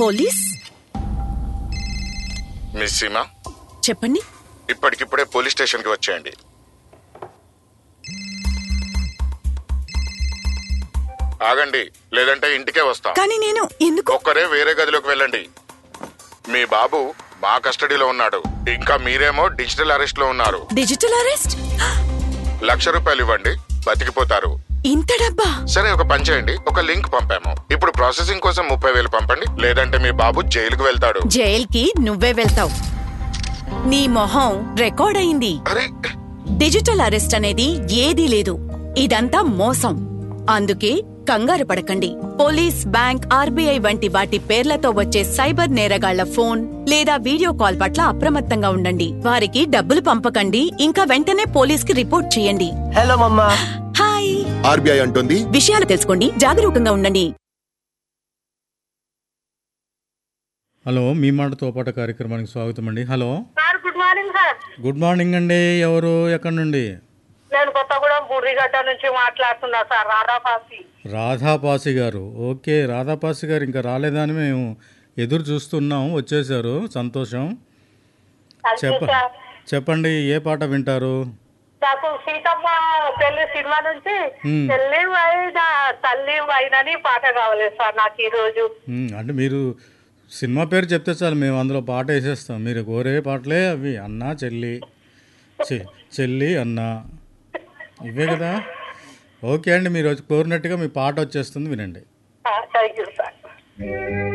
Police miss Seema చెప్పండి ఇప్పటికిప్పుడే police స్టేషన్కి వచ్చేయండి ఆగండి లేదంటే ఇంటికే వస్తాం కానీ నేను ఎందుకు ఒక్కరే వేరే గదిలోకి వెళ్ళండి మీ బాబు మా కస్టడీలో ఉన్నాడు ఇంకా మీరేమో డిజిటల్ అరెస్ట్ లో ఉన్నారు డిజిటల్ అరెస్ట్ లక్ష రూపాయలు ఇవ్వండి బతికిపోతారు ఇంత డబ్బా సరే ఒక పని చేయండి ఒక లింక్ పంపాము ఇప్పుడు ప్రాసెసింగ్ కోసం ముప్పై వేలు పంపండి లేదంటే మీ బాబు జైలుకు వెళ్తాడు జైల్కి నువ్వే వెళ్తావు నీ మొహం రికార్డ్ అయింది అరే డిజిటల్ అరెస్ట్ అనేది ఏదీ లేదు ఇదంతా మోసం అందుకే కంగారు పడకండి పోలీస్ బ్యాంక్ ఆర్బీఐ వంటి వాటి పేర్లతో వచ్చే సైబర్ నేరగాళ్ల ఫోన్ లేదా వీడియో కాల్ పట్ల అప్రమత్తంగా ఉండండి వారికి డబ్బులు పంపకండి ఇంకా వెంటనే పోలీస్ కి రిపోర్ట్ చేయండి హలో మమ్మా హాయ్ ఆర్బీఐ అంటుంది విషయాలు తెలుసుకోండి జాగరూకంగా ఉండండి హలో మీ మాటతో పాట కార్యక్రమానికి స్వాగతం అండి hello sir good morning sir good morning అండి ఎవరు ఎక్కడి నుండి నేను కొత్తగూడెం బుర్రిగడ్డ నుంచి మాట్లాడుతున్నా సార్ రాధాపాసి రాధాపాసి గారు ఓకే రాధాపాసి గారు ఇంకా రాలేదని మేము ఎదురు చూస్తున్నాం వచ్చేసారు సంతోషం థ్యాంక్ యూ చెప్ప సార్ చెప్పండి ఏ పాట వింటారు నాకు సీతమ్మ పెళ్లి సినిమా నుంచి Hmm. చెల్లి వైనా తల్లి వైనని పాట కావాలి సార్ నాకు ఈ రోజు మ్, అంటే మీరు సినిమా పేరు చెప్తే చాలు మేము అందులో పాట వేసేస్తాం మీరు కోరే పాటలే అవి అన్న చెల్లి చె- చెల్లి అన్న ఇవే కదా ఓకే అండి మీరు వచ్చి కోరినట్టుగా మీ పాట వచ్చేస్తుంది వినండి థ్యాంక్ యూ సార్